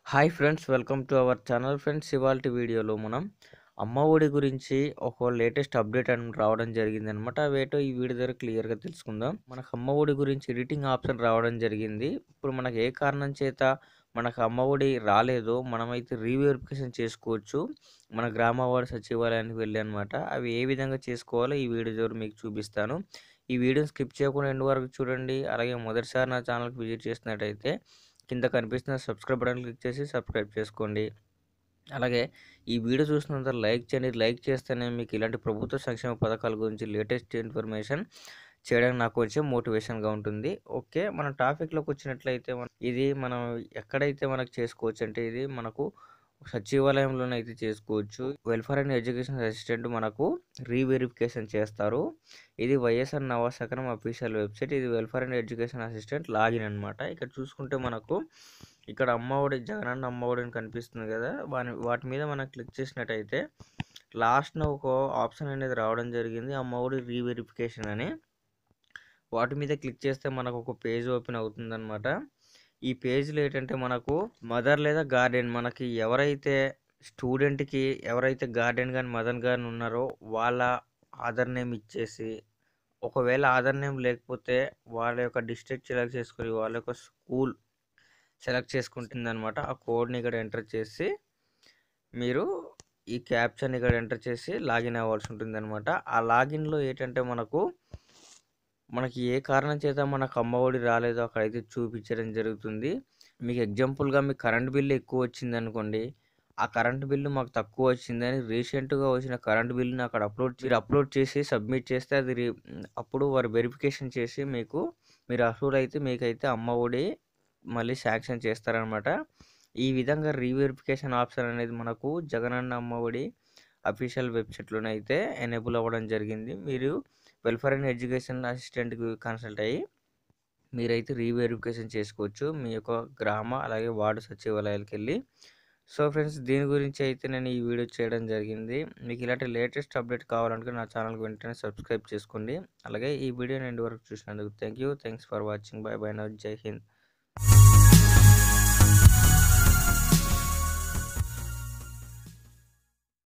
hi friends welcome to our channel friends ఇవాళ వీడియోలో మనం అమ్మ ఒడి గురించి ఒక లేటెస్ట్ అప్డేట్ అని రావడం జరిగింది అనమాట అవేటో ఈ వీడియో ద్వారా క్లియర్గా తెలుసుకుందాం మనకు అమ్మ ఒడి గురించి ఎడిటింగ్ ఆప్షన్ రావడం జరిగింది ఇప్పుడు మనకు ఏ కారణం చేత మనకు అమ్మ ఒడి రాలేదో మనమైతే రీవెరిఫికేషన్ చేసుకోవచ్చు మన గ్రామ వార్డు సచివాలయానికి వెళ్ళి అనమాట అవి ఏ విధంగా చేసుకోవాలో ఈ వీడియో ద్వారా మీకు చూపిస్తాను ఈ వీడియోని స్కిప్ చేయకుండా ఎండ్ వరకు చూడండి అలాగే మొదటిసారి నా ఛానల్కి విజిట్ చేసినట్టయితే కింద కనిపిస్తున్న సబ్స్క్రైబ్ బటన్ క్లిక్ చేసి సబ్స్క్రైబ్ చేసుకోండి అలాగే ఈ వీడియో చూసినంత లైక్ చేయండి లైక్ చేస్తేనే మీకు ఇలాంటి ప్రభుత్వ సంక్షేమ పథకాల గురించి లేటెస్ట్ ఇన్ఫర్మేషన్ చేయడానికి నాకు కొంచెం మోటివేషన్గా ఉంటుంది ఓకే మన టాపిక్లోకి వచ్చినట్లయితే మన ఇది మనం ఎక్కడైతే మనకు చేసుకోవచ్చు అంటే ఇది మనకు సచివాలయంలోనైతే చేసుకోవచ్చు వెల్ఫేర్ అండ్ ఎడ్యుకేషన్ అసిస్టెంట్ మనకు రీవెరిఫికేషన్ చేస్తారు ఇది వైఎస్ఆర్ నవాసకరం అఫీషియల్ వెబ్సైట్ ఇది welfare and education assistant login అనమాట ఇక్కడ చూసుకుంటే మనకు ఇక్కడ అమ్మఒడి జగనన్న అమ్మఒడి అని కనిపిస్తుంది కదా వాని వాటి మీద మనం క్లిక్ చేసినట్టయితే లాస్ట్న ఒక ఆప్షన్ అనేది రావడం జరిగింది అమ్మఒడి రీవెరిఫికేషన్ అని వాటి మీద క్లిక్ చేస్తే మనకు ఒక పేజ్ ఓపెన్ అవుతుందన్నమాట ఈ పేజ్లో ఏంటంటే మనకు మదర్ లేదా గార్డెన్ మనకి ఎవరైతే స్టూడెంట్కి ఎవరైతే గార్డెన్ కానీ మదర్ కానీ ఉన్నారో వాళ్ళ ఆధార్ నేమ్ ఇచ్చేసి ఒకవేళ ఆధార్ నేమ్ లేకపోతే వాళ్ళ యొక్క డిస్ట్రిక్ట్ సెలెక్ట్ చేసుకొని వాళ్ళ యొక్క స్కూల్ సెలెక్ట్ చేసుకుంటుంది అనమాట ఆ కోడ్ని ఇక్కడ ఎంటర్ చేసి మీరు ఈ క్యాప్చర్ని ఇక్కడ ఎంటర్ చేసి లాగిన్ అవ్వాల్సి ఉంటుంది అనమాట ఆ లాగిన్లో ఏంటంటే మనకు మనకి ఏ కారణం చేత మనకు అమ్మఒడి రాలేదో అక్కడైతే చూపించడం జరుగుతుంది మీకు ఎగ్జాంపుల్గా మీకు కరెంట్ బిల్లు ఎక్కువ వచ్చింది అనుకోండి ఆ కరెంట్ బిల్లు మాకు తక్కువ వచ్చిందని రీసెంట్గా వచ్చిన కరెంట్ బిల్లుని అక్కడ అప్లోడ్ మీరు అప్లోడ్ చేసి సబ్మిట్ చేస్తే అది రి- అప్పుడు వారు వెరిఫికేషన్ చేసి మీకు మీరు అప్లోడ్ అయితే మీకైతే అమ్మ ఒడి మళ్ళీ శాంక్షన్ చేస్తారనమాట ఈ విధంగా రీవెరిఫికేషన్ ఆప్షన్ అనేది మనకు జగనన్న అమ్మ ఒడి అఫీషియల్ వెబ్సైట్లోనైతే ఎనేబుల్ అవ్వడం జరిగింది మీరు వెల్ఫేర్ అండ్ ఎడ్యుకేషన్ అసిస్టెంట్కి కన్సల్ట్ అయ్యి మీరైతే రీవెరిఫికేషన్ చేసుకోవచ్చు మీ యొక్క గ్రామ అలాగే వార్డు సచివాలయాలకు వెళ్ళి సో ఫ్రెండ్స్ దీని గురించి అయితే నేను ఈ వీడియో చేయడం జరిగింది మీకు ఇలాంటి లేటెస్ట్ అప్డేట్ కావాలంటే నా ఛానల్కి వెంటనే సబ్స్క్రైబ్ చేసుకోండి అలాగే ఈ వీడియో నేను వరకు చూసినందుకు thank you thanks for watching bye bye now Jai Hind